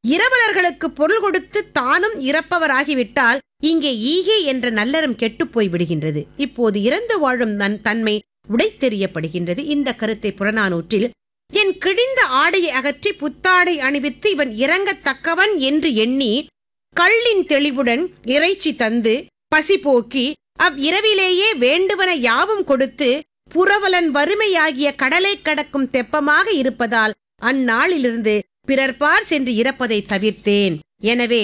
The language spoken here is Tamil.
இரவலர்களுக்கு பொருள் கொடுத்து தானும் இறப்பவராகிவிட்டால் இங்கே ஈகை என்ற நல்லறம் கெட்டுப் போய் விடுகின்றது இப்போது இறந்து வாழும் நன் தன்மை உடைத்தெறியப்படுகின்றது இந்த கருத்தை புறநானூற்றில் என் கிழிந்த ஆடையை அகற்றி புத்தாடை அணிவித்து இவன் இறங்கத்தக்கவன் என்று எண்ணி கள்ளின் தெளிவுடன் இறைச்சி தந்து பசி போக்கி அவ் இரவிலேயே வேண்டுவன யாவும் கொடுத்து புரவலன் வறுமையாகிய கடலை கடக்கும் தெப்பமாக இருப்பதால் அந்நாளிலிருந்து பிறர்பார் சென்று இறப்பதை தவிர்த்தேன் எனவே